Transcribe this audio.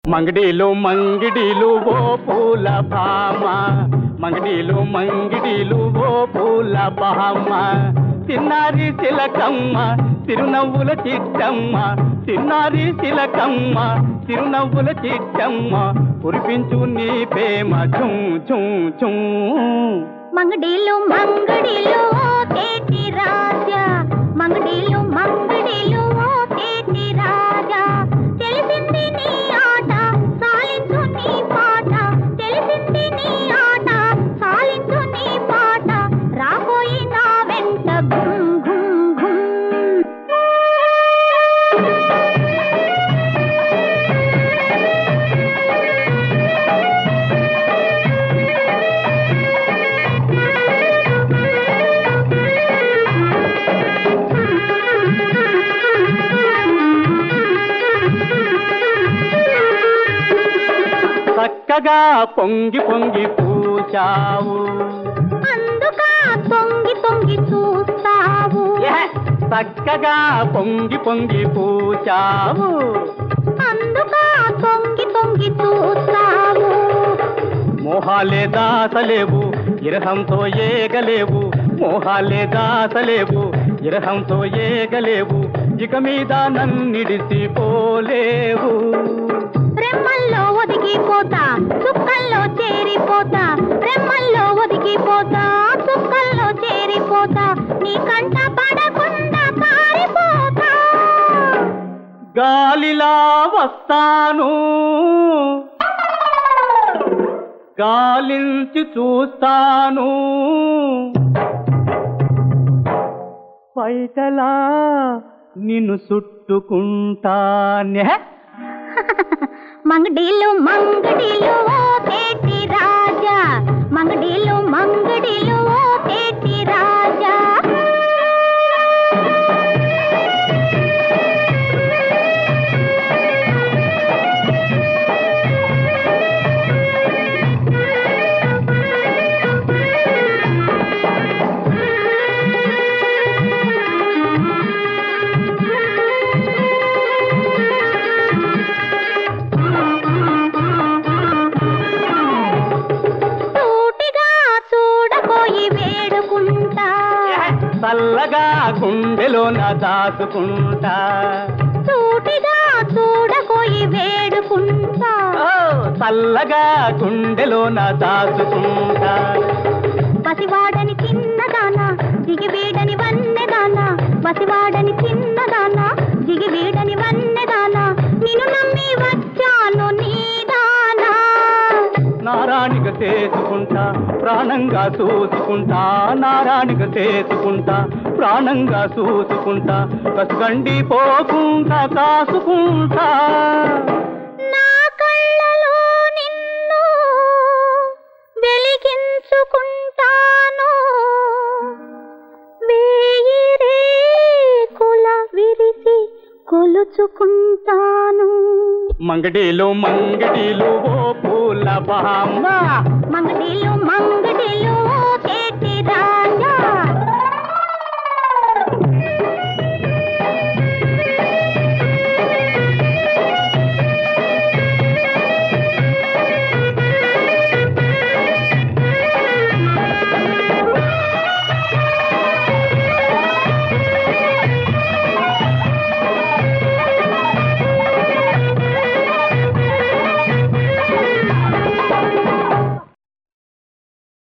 మంగడీలు మంగిడీలు ఓ పూల భామ మంగడీలు మంగిడీలు ఓ పూల భామ చిన్నారి చిలకమ్మ తిరునవ్వుల చిట్టమ్మ చిన్నారి చిలకమ్మ తిరునవ్వుల చిట్టమ్మ కురిపించు నీ ప్రేమ ఝుం ఝుం ఝుం మంగడీలు మంగడీలు ఓ తేటి రాజా మంగడీలు మంగడీలు ఓ తేటి రాజా తెలిసింది నీ ఆట సాలించు నీ పాట తెలిసింది నీ ఆట సాలించు నీ పాట రాబోయి నా వెంట ఘుమ్ ఘుమ్ ఘుమ్ చక్కగా పొంగి పొంగి పూచావు అందుక తొంగి తొంగి చూస్తావు ఏ, చక్కగా పొంగి పొంగి పూచావు అందుక తొంగి తొంగి చూస్తావు మోహాలే దాసలేవు ఇరహంతో ఏగలేవు మోహాలే దాసలేవు ఇరహంతో ఏగలేవు ఇక మీద నన్నిడిసిపోలేవు రెమ్మల్లో ఒదిగిపోతా చుక్కల్లో చేరిపోతా రెమ్మల్లో ఒదిగిపోతా చుక్కల్లో చేరిపోతా నీ కంట పడకుండా పారిపోతా గాలిలా వస్తాను గాలించి చూస్తాను బయటలా నిన్ను చుట్టుకుంటానే మంగడీలు మంగడీలు ఓ తేటి రాజా మంగడీలు మంగడీలు ఓ తేటి రాజా సూటిగా చూడబోయి వేడుకుంటా చల్లగా గుండెలోన దాచుకుంటా సూటిగా చూడబోయి వేడుకుంటా ఓ, చల్లగా గుండెలోన దాచుకుంటా పసివాడని చిన్నదానా దిగివీడని వన్నెదానా పసివాడని చిన్నదానా దిగివీడని వన్నెదానా నిన్ను నమ్మి వచ్చాను నీదానా నారాణిక చేసుకుంటా ప్రాణంగా చూసుకుంటా నారాణిక చేసుకుంటా ప్రాణంగా చూసుకుంటా కసుగండి పోకుండా కాసుకుంటా నా కళ్ళలో నిన్ను వెలిగించుకుంటాను వేయి రేకుల విరిసి కొలుచుకుంటాను మంగడీలు మంగడీలు ఓ పూల బామ్మ మంగడీలు మంగడీలు ఓ